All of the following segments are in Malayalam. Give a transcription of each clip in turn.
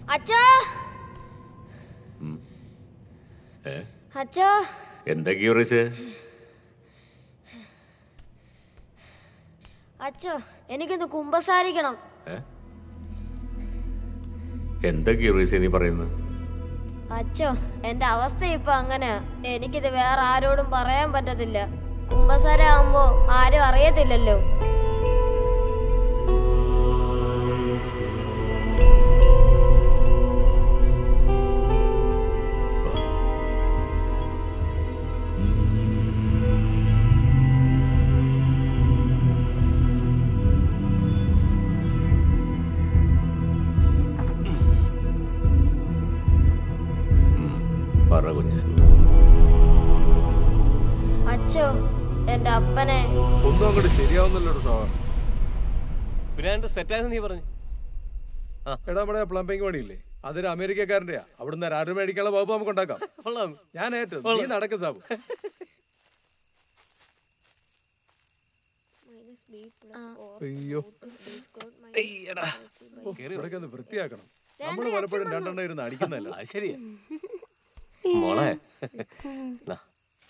അച്ഛോ ഏ അച്ഛോ എന്താ ക്യൂറിയസ് അച്ഛോ എനിക്കൊന്ന് കുമ്പസാരിക്കണം എന്താ ക്യൂറിയസ് നീ പറയുന്നത് അച്ഛോ എന്റെ അവസ്ഥ ഇപ്പൊ അങ്ങനെയാ എനിക്കിത് വേറെ ആരോടും പറയാൻ പറ്റത്തില്ല കുമ്പസാര ആവുമ്പോ ആരും അറിയത്തില്ലല്ലോ പറ കുഞ്ഞ് അച്ഛോ എന്റെ അപ്പനെ ഒന്നും അങ്ങോട്ട് ശരിയാവുന്നല്ലോ ഷോർ പിന്നെ എന്റെ സെറ്റായെന്ന് നീ പറഞ്ഞു എടാ നമ്മുടെ പ്ലംബിംഗ് പണിയില്ലേ അതൊരു അമേരിക്കക്കാരൻ്റെയാ അവിടുന്ന് ആരും മേടിക്കാനുള്ള വകുപ്പ് നമുക്ക് ഉണ്ടാക്കാം കൊള്ളാം ഞാൻ ഏറ്റു നീ നടക്കും സാബു അയ്യോ ഓ, ഇവിടൊക്കെ ഒന്ന് വൃത്തിയാക്കണം നമ്മൾ പലപ്പോഴും രണ്ടെണ്ണം ഇരുന്ന് അടിക്കുന്നതല്ല അത് ശരിയാ മോളെ ദാ,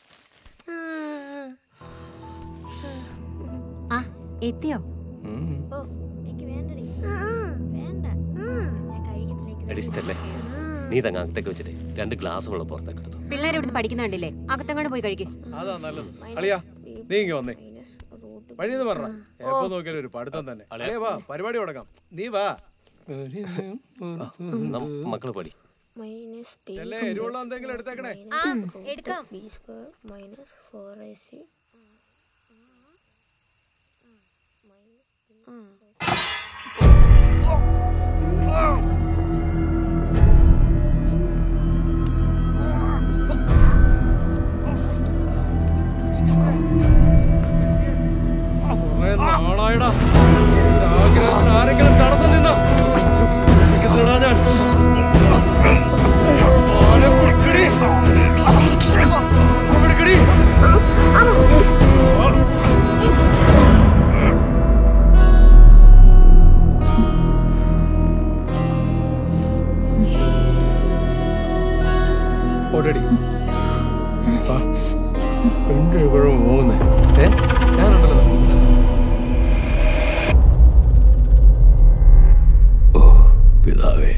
ആ എത്തിയോ ഓ എനിക്ക് വേണ്ടടി വേണ്ട ഞാൻ കഴിക്കത്തിലേക്ക് എടി സ്റ്റെല്ലേ നീ തങ്ങ അകത്തേക്ക് വെച്ചിട്ട് രണ്ട് ഗ്ലാസ് വെള്ളം പുറത്തേക്ക് എടുത്തു പിള്ളേർ ഇവിടുന്ന് പഠിക്കുന്നുണ്ടല്ലേ അകത്തങ്ങോട്ട് പോയി കഴിക്കും അതാ നല്ലത് അളിയാ നീ ഇങ്ങ വന്നേ വഴിയെന്ന് പറഞ്ഞ എപ്പോ നോക്കിയാലും ഒരു പഠിത്തം തന്നെ അളിയാ വാ പരിപാടി തുടങ്ങാം നീ വാ മക്കള് പടി മൈനസ് ബി അല്ലേ എരിവുള്ള എന്തെങ്കിലും എടുത്തേക്കണേ എടുക്കാം B square minus four A C കുറെ നാളായടാ എന്റെ ആഗ്രഹത്തിന് ആരെങ്കിലും തടസ്സം നിന്നാ പിടിക്കുന്നെടാ ഞാൻ ആനെ പിടിക്കടി. പിടിക്കടി. ഓടടി വാ. രണ്ട് ഇവിടെ മൂന്ന് ഏ ഞാനുണ്ടല്ലോ പിതാവേ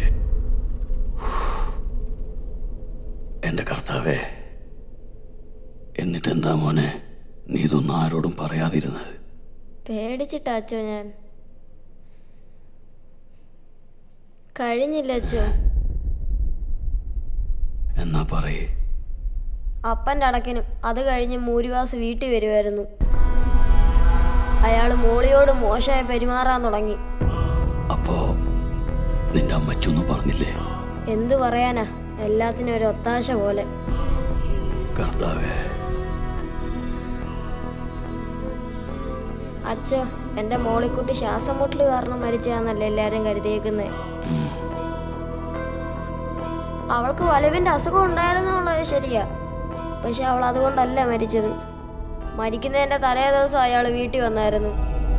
എൻ്റെ കർത്താവേ എന്നിട്ട് എന്താ മോനെ നീ ഇതൊന്നും ആരോടും പറയാതിരുന്നത് പേടിച്ചിട്ടാ അച്ചോ ഞാൻ കഴിഞ്ഞില്ല അച്ചോ എന്നാ പറയേ അപ്പൻ്റെ അടക്കിനും അത് കഴിഞ്ഞ് മൂരിവാസ് വീട്ടിൽ വരുമായിരുന്നു അയാൾ മോളിയോട് മോശമായി പെരുമാറാൻ തുടങ്ങി അപ്പോ നിന്റെ അമ്മച്ചൊന്നും പറഞ്ഞില്ലേ എന്തു പറയാനാ എല്ലാത്തിനും ഒരു ഒത്താശ പോലെ കർത്താവേ അച്ഛോ എൻ്റെ മോളിക്കുട്ടി ശ്വാസം മുട്ടൽ കാരണം മരിച്ചതാന്നല്ലേ എല്ലാവരും കരുതിയേക്കുന്നത് അവൾക്ക് വലുവിൻ്റെ അസുഖം ഉണ്ടായിരുന്നുള്ളത് ശരിയാ പക്ഷെ അവൾ അതുകൊണ്ടല്ല മരിച്ചത് മരിക്കുന്നതിൻ്റെ തലേ ദിവസം അയാൾ വീട്ടിൽ വന്നായിരുന്നു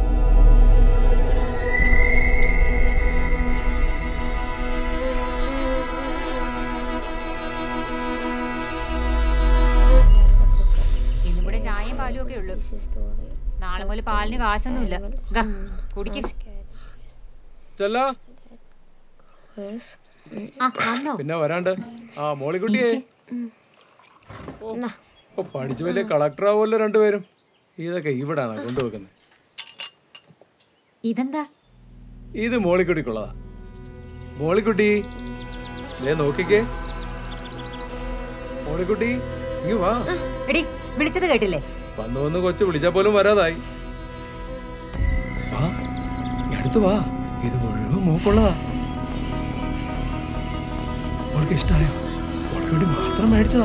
ഇന്നും കൂടെ ചായയും പാലും ഒക്കെ ഉള്ളു നാളെ മുതൽ പാലിന് കാശൊന്നുമില്ല ഗാ, കുടിക്ക് ചെല്ലാ ആ വന്നോ പിന്നെ വരാണ്ട് ആ മോളിക്കുട്ടിയെ ഓ, ഓ പഠിച്ചു വലിയ കളക്ടർ ആവുമല്ലോ രണ്ടുപേരും ഇതൊക്കെ ഇവിടാണ് കൊണ്ടുവെക്കുന്നത് ഇതെന്താ ഇത് മോളിക്കുട്ടിക്കുള്ളതാ മോളിക്കുട്ടി ദേ നോക്കിക്കേ മോളിക്കുട്ടി ഇങ്ങ് വാ എടി വിളിച്ചത് കേട്ടില്ലേ വന്ന് വന്ന് കൊച്ചു വിളിച്ചാ പോലും വരാതായി വാ ഇങ്ങ് അടുത്ത് വാ ഇത് മുഴുവൻ മൂക്കുള്ളതാ മോൾക്ക് ഇഷ്ടായോ മോൾക്ക് വേണ്ടി മാത്രം മേടിച്ചതാ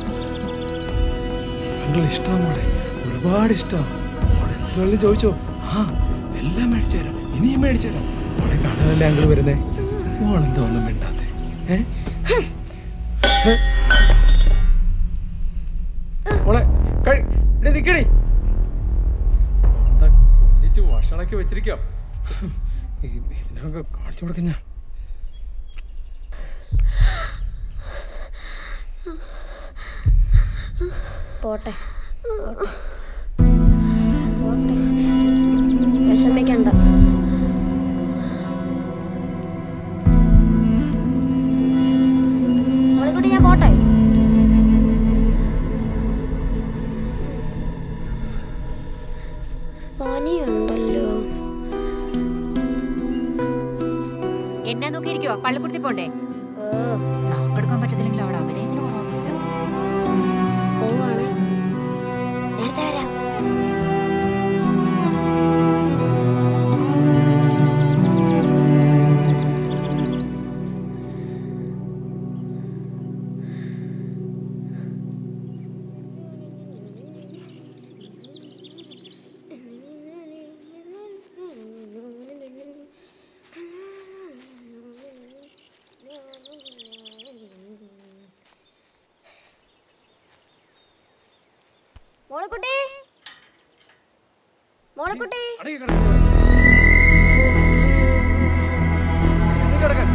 അങ്കിൾ ഇഷ്ടം മോളെ ഒരുപാട് ഇഷ്ടം മോളെ എന്ത് വേണമെങ്കിലും ചോദിച്ചോ ആ എല്ലാം മേടിച്ചു തരാം ഇനിയും മേടിച്ചു തരാം മോളെ കാണാനല്ലേ അങ്കിൾ വരുന്നേ മോളെന്തോ ഒന്നും മിണ്ടാത്തെ ഏ ഏ? മോളെ കഴി എടി നിക്കടി എന്താ കൊഞ്ചിച്ച് വഷളാക്കി വെച്ചിരിക്കാം ഇതിനൊക്കെ കാണിച്ചു കൊടുക്ക ഞാൻ പോട്ടെ പോട്ടെ പോട്ടെ വിഷമിക്കണ്ട മോളിക്കുട്ടി ഞാൻ പോട്ടെ പനിയുണ്ടല്ലോ എന്നെ നോക്കിയിരിക്കുവോ പള്ളിക്കുടുത്തി പോണ്ടേ ഓ നോക്കെടുക്കാൻ പറ്റത്തില്ലെങ്കിൽ അവിടെ അഭിനയത്തിന് കുറവൊന്നുമില്ല പോവാണ് നേരത്തെ വരാം മോളിക്കുട്ടി മോളിക്കുട്ടി അടങ്ങി കിടക്ക്. അടങ്ങി കിടക്കാൻ.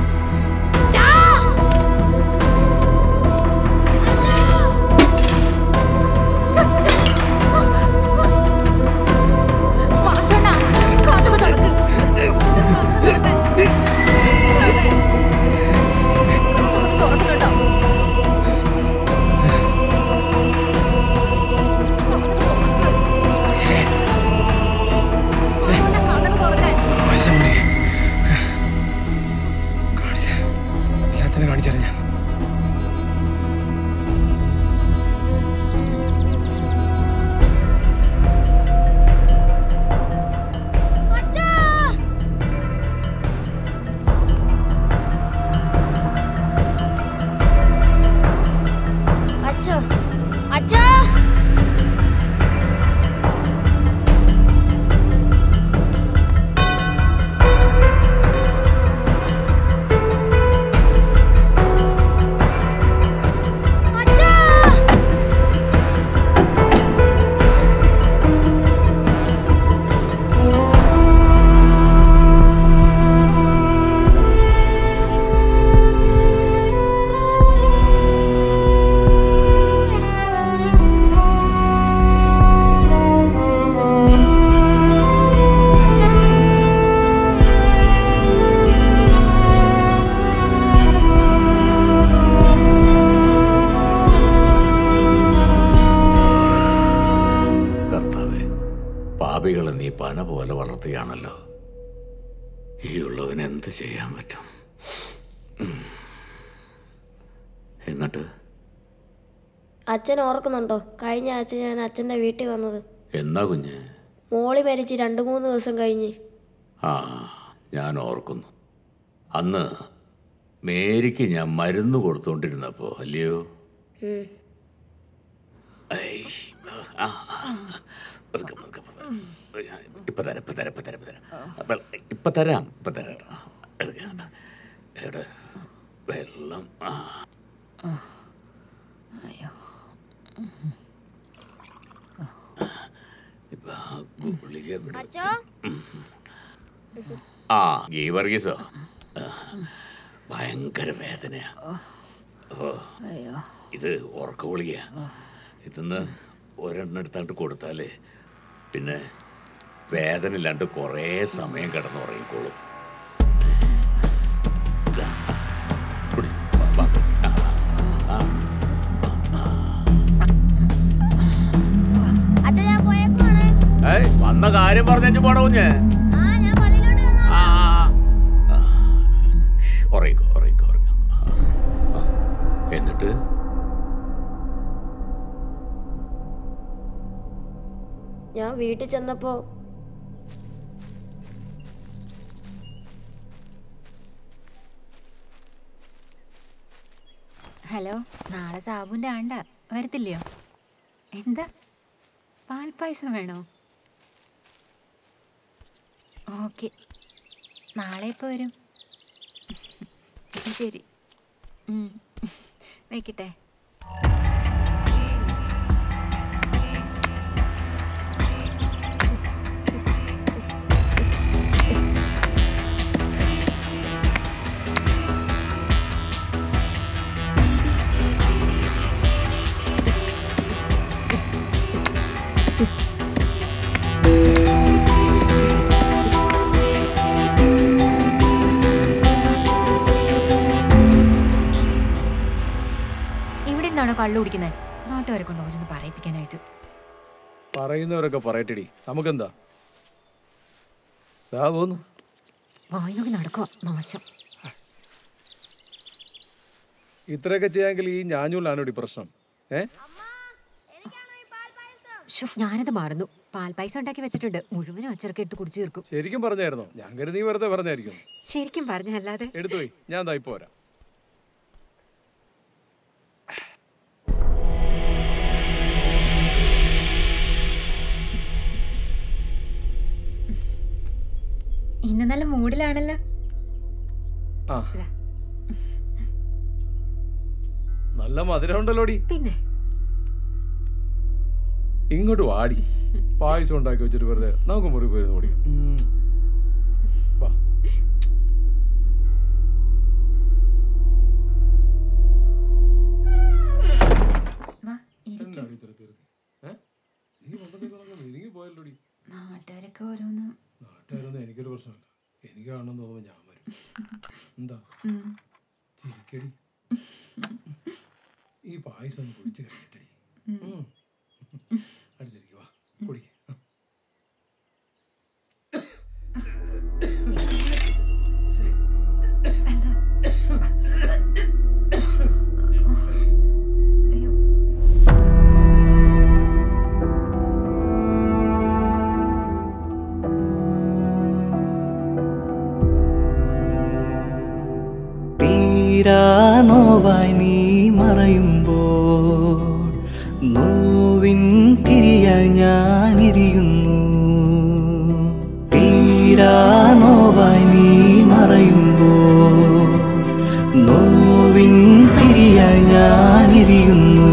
വാസണ്ണ, കതക് തുറക്ക്. കതക് തുറക്കുന്നുണ്ടോ? വാസണ്ണ, കതക് തുറക്കാൻ. വശം പിടി. കാണിച്ചേ. എല്ലാത്തിനും കാണിച്ചാലും ഞാൻ അച്ഛോ അച്ഛാ അച്ഛാ കർത്താവെ പാപികളെ നീ പന പോലെ വളർത്തുകയാണല്ലോ ഈ ഉള്ളവന് എന്ത് ചെയ്യാൻ പറ്റും ഉം. എന്നിട്ട് അച്ഛൻ ഓർക്കുന്നുണ്ടോ കഴിഞ്ഞ ആഴ്ച ഞാൻ അച്ഛൻ്റെ വീട്ടിൽ വന്നത് എന്നാ കുഞ്ഞ് മോളി മരിച്ച് രണ്ട് മൂന്ന് ദിവസം കഴിഞ്ഞ് ആ ഞാൻ ഓർക്കുന്നു അന്ന് മേരിക്ക് ഞാൻ മരുന്ന് കൊടുത്തുകൊണ്ടിരുന്നപ്പോ അല്ലയോ ഉം. ഐ, ആ, ആ. പതുക്കെ, പതുക്കെ, പതുക്കെ. ഇപ്പൊ തരാം ഇപ്പൊ തരാം ഇപ്പൊ തരാം ഇപ്പൊ തരാം അപ്പോൾ ഇപ്പൊ തരാം ഇപ്പൊ തരാം കേട്ടോ. എടുക്ക. എവിടെ വെള്ളം ആ ഇപ്പൊ ആ ഗുളിക എവിടെ? അച്ഛോ ആ ഗീവർഗീസോ ആ, ഭയങ്കര വേദനയാ ഓ ഇത് ഉറക്ക ഗുളികയാ ഇതിന്ന് ഒരെണ്ണം എടുത്താണ്ട് കൊടുത്താലേ പിന്നെ വേദന ഇല്ലാണ്ട് കുറേ സമയം കിടന്നുറങ്ങിക്കോളും ഇതാ, കുടി. വാ, വാ, കുടി. ആ, ആ, ആ. അച്ഛൻ ഞാൻ പോയേക്കുവാണ് ഏയ്, വന്ന കാര്യം പറഞ്ഞു പോണ കുഞ്ഞ് ആ ഞാൻ പള്ളിയിലോട്ട് വന്നോ ആ ആ, ആ. ആ. ഷ്, ഉറങ്ങിക്കോ ഉറങ്ങിക്കോ ഉറങ്ങിക്കോ ആ, ആ. എന്നിട്ട് ഞാൻ വീട്ടിൽ ചെന്നപ്പോ ഹലോ നാളെ സാബുന്റെ ആണ്ട വരത്തില്ലയോ എന്താ പാൽപ്പായസം വേണോ ഓക്കെ നാളെ ഇപ്പോൾ വരും ശരി ഉം. വെക്കട്ടെ എന്തിനാണോ കള്ളു കുടിക്കുന്നത് നാട്ടുകാരെ കൊണ്ട് ഓരോന്ന് പറയിപ്പിക്കാനായിട്ട് പറയുന്നവരൊക്കെ പറയട്ടെടി നമുക്കെന്താ ദാ പോന്നു വായി നോക്കി നടക്കുക നാശം ഇത്രയൊക്കെ ചെയ്യാമെങ്കിൽ ഈ ഞാഞ്ഞൂലാണോടി പ്രശ്നം ഏ ശ്ശോ, ഞാനത് മറന്നു പാൽ പൈസ ഉണ്ടാക്കി വെച്ചിട്ടുണ്ട് മുഴുവനും അച്ചറക്കെ എടുത്ത് കുടിച്ചു തീർക്കും ശരിക്കും പറഞ്ഞായിരുന്നോ ഞാൻ കരുതി നീ വെറുതെ പറഞ്ഞായിരിക്കും ശരിക്കും പറഞ്ഞല്ലാതെ എടുത്തുപോയി ഞാൻ ദാ ഇപ്പൊ വരാം ഇന്ന് നല്ല മൂഡിലാണല്ലോ ആ നല്ല മധുരം ഉണ്ടല്ലോടി പിന്നെ ഇങ്ങോട്ട് വാടി പായസം ഉണ്ടാക്കി വെച്ചിട്ട് വെറുതെ നമുക്ക് മുറി പോയിരുന്നു ഓടിക്കാം വാ വാ, എന്താടി ഇത്ര ധൃതി? ഏ? നീ പണ്ടത്തേക്കാളൊക്കെ മെരുങ്ങി പോയല്ലോടി നാട്ടുകാരൊക്കെ ഓരോന്ന് നാട്ടുകാരൊന്നും എനിക്കൊരു പ്രശ്നമില്ല എനിക്ക് കാണണമെന്ന് തോന്നുമ്പോൾ ഞാൻ വരും എന്താ ചിരിക്കടി ഈ പായസം ഒന്ന് കുടിച്ച് കഴിഞ്ഞിട്ടടി ഉം. അടുത്തിരിക്ക് വാ കുടിക്ക തീരാനോവായി നീ മറയുമ്പോൾ നോവിൻ തിരിയ ഞാനിരിയുന്നു തീരാനോവായി നീ മറയുമ്പോൾ നോവിൻ തിരിയ ഞാനിരിയുന്നു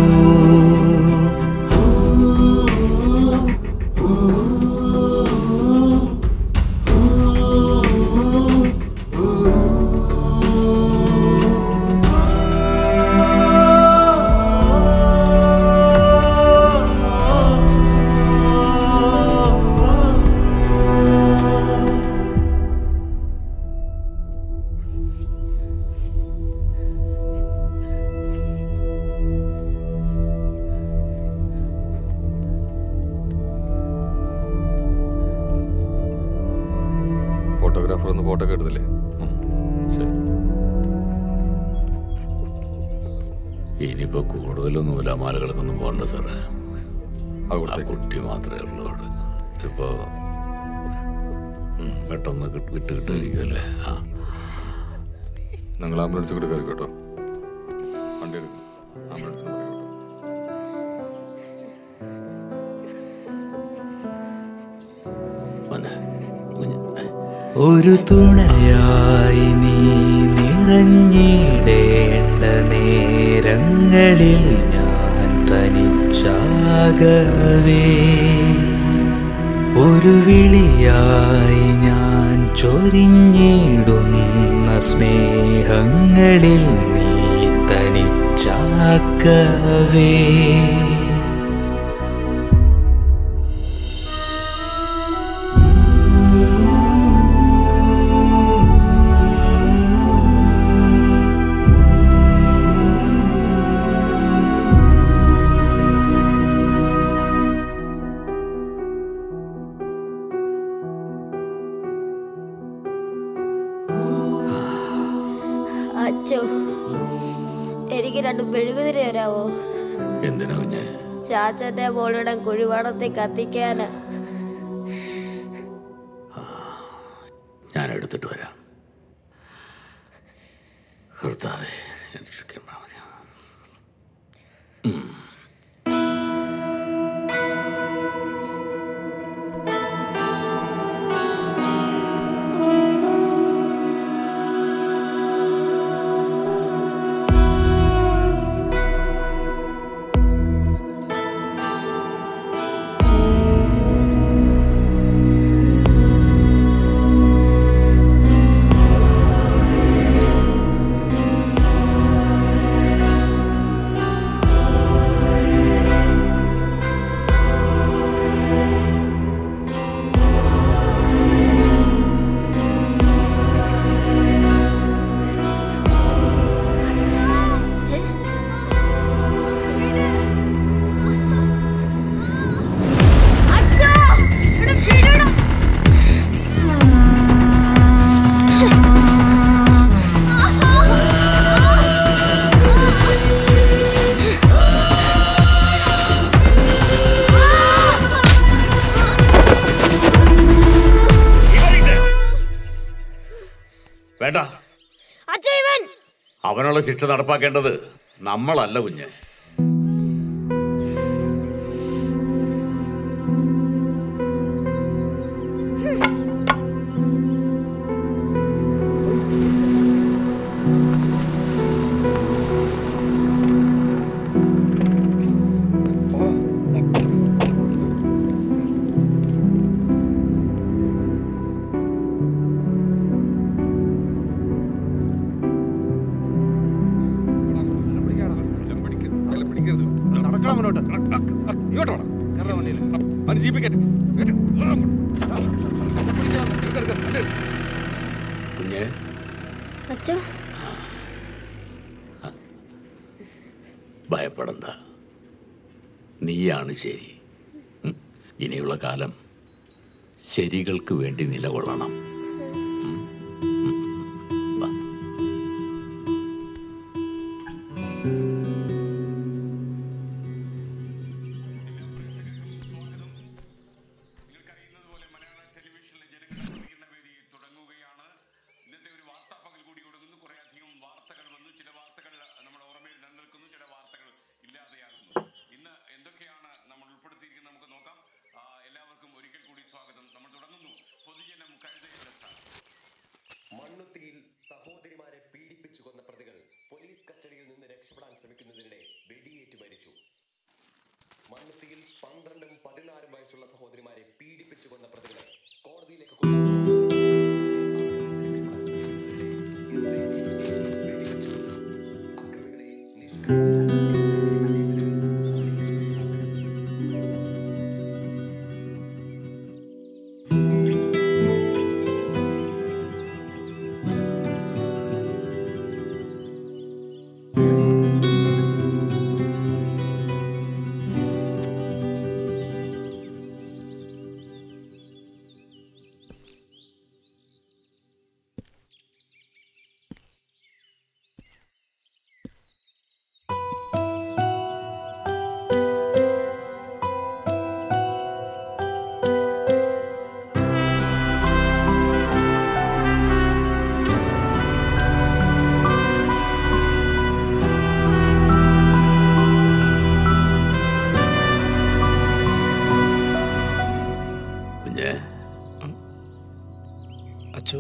ഫോട്ടോഗ്രാഫർ ഒന്ന് ഫോട്ടോ ഒക്കെ എടുത്തില്ലേ ശരി ഇനിയിപ്പോ കൂടുതലൊന്നും നൂലാമാലകളൊന്നും പോകണ്ട സാറേ അത് ആ കൊടുത്തേക്ക് കുട്ടി മാത്രമേ ഉള്ളൂ അവിടെ ഇപ്പോ ഉം, പെട്ടെന്ന് കിട്ട് വിട്ട് കിട്ടുമായിരിക്കുമല്ലേ ആ നിങ്ങൾ ആംബുലൻസ് കൂടെ കയറി കേട്ടോ വണ്ടി എടുക്കും ആംബുലൻസിന് പറയും കേട്ടോ വന്നെ കുഞ്ഞ് ഏ. ഒരു തുണയായി നീ നിറഞ്ഞിടേണ്ട നേരങ്ങളിൽ ഞാൻ തനിച്ചാകവേ ഒരു വിളിയായി ഞാൻ ചൊരിഞ്ഞിടുന്ന സ്നേഹങ്ങളിൽ നീ തനിച്ചാക്കവേ അച്ചോ എനിക്ക് രണ്ട് മെഴുകുതിരി തരാവോ എന്തിനാ കുഞ്ഞെ ചാച്ചന്റെ മോളുടെ കുഴിവാടത്തിൽ കത്തിക്കാനാ ഞാൻ എടുത്തിട്ട് വരാം കർത്താവേ രക്ഷിക്കണമേ. ആ വേണ്ട അച്ഛ ഇവൻ അവനുള്ള ശിക്ഷ നടപ്പാക്കേണ്ടത് നമ്മളല്ല കുഞ്ഞ് നടക്കണം മുന്നോട്ട് ഇങ്ങോട്ട് വേണം കയറാൻ വണ്ടിയിൽ അവന് ജീപ്പിൽ കയറ്റി കുഞ്ഞ് അച്ഛ ഭയപ്പെടണ്ട നീയാണ് ശരി ഉം. ഇനിയുള്ള കാലം ശരികൾക്ക് വേണ്ടി നിലകൊള്ളണം ഉം. ഉം. വാ. ഇന്നത്തെ ഒരു വാർത്താ പകൽ കൂടി കൊടുക്കുന്നു കുറെ അധികം വാർത്തകൾ വന്നു ചില വാർത്തകൾ നമ്മുടെ ഓർമ്മയിൽ നിലനിൽക്കുന്നു ചില വാർത്തകൾ ഇല്ലാതെയാകുന്നു ഇന്ന് എന്തൊക്കെയാണ് നമ്മൾ ഉൾപ്പെടുത്തിയിരിക്കുന്നത് നമുക്ക് നോക്കാം ആ, എല്ലാവർക്കും ഒരിക്കൽ കൂടി സ്വാഗതം നമ്മൾ തുടങ്ങുന്നു പൊതുജനം കഴുതയുടെ സ്ഥാനം മണ്ണുത്തിയിൽ സഹോദരിമാരെ പീഡിപ്പിച്ചു കൊന്ന പ്രതികൾ പോലീസ് കസ്റ്റഡിയിൽ നിന്ന് രക്ഷപ്പെടാൻ ശ്രമിക്കുന്നതിനിടെ വെടിയേറ്റ് മരിച്ചു മണ്ണുത്തിയിൽ പന്ത്രണ്ടും പതിനാലും വയസ്സുള്ള സഹോദരിമാരെ പീഡിപ്പിച്ചു കൊന്ന പ്രതികളെ കോടതിയിലേക്ക് കൊണ്ടുപോകുന്നു. വെടിവെച്ചു. അക്രമികളെ നിഷ്ക്രിയരാക്കി കുഞ്ഞ് അച്ചു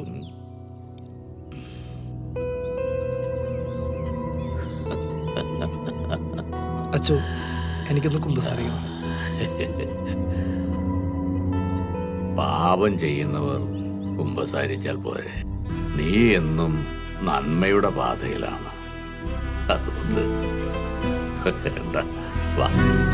അച്ചു എനിക്കൊന്ന് കുമ്പസാരിക്കണം പാപം ചെയ്യുന്നവർ കുമ്പസാരിച്ചാൽ പോരെ നീ എന്നും നന്മയുടെ പാതയിലാണ് അതുകൊണ്ട് വേണ്ട വാ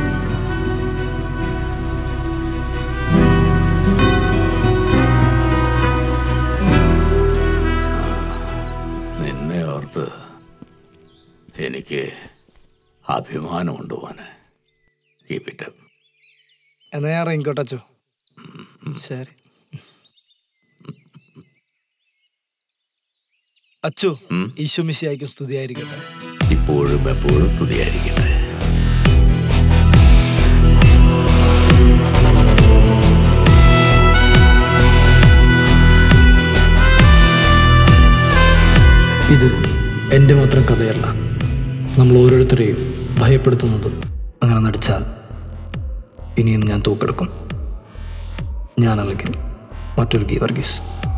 നിന്നെ ഓർത്ത് എനിക്ക് അഭിമാനമുണ്ട് മോനെ കീപ് ഇറ്റ് അപ്പ് എന്നാ ഞാൻ ഇറങ്ങിക്കോട്ടെ അച്ചു ശരി അച്ചു ഉം. ഈശോ മിശിയായിരിക്കും സ്തുതിയായിരിക്കട്ടെ ഇപ്പോഴും എപ്പോഴും സ്തുതിയായിരിക്കട്ടെ ഇത് എൻ്റെ മാത്രം കഥയല്ല നമ്മൾ ഓരോരുത്തരെയും ഭയപ്പെടുത്തുന്നതും അങ്ങനെ നടിച്ചാൽ ഇനിയും ഞാൻ തൂക്കെടുക്കും ഞാനല്ലെങ്കിൽ മറ്റൊരു ഗീവർഗീസ്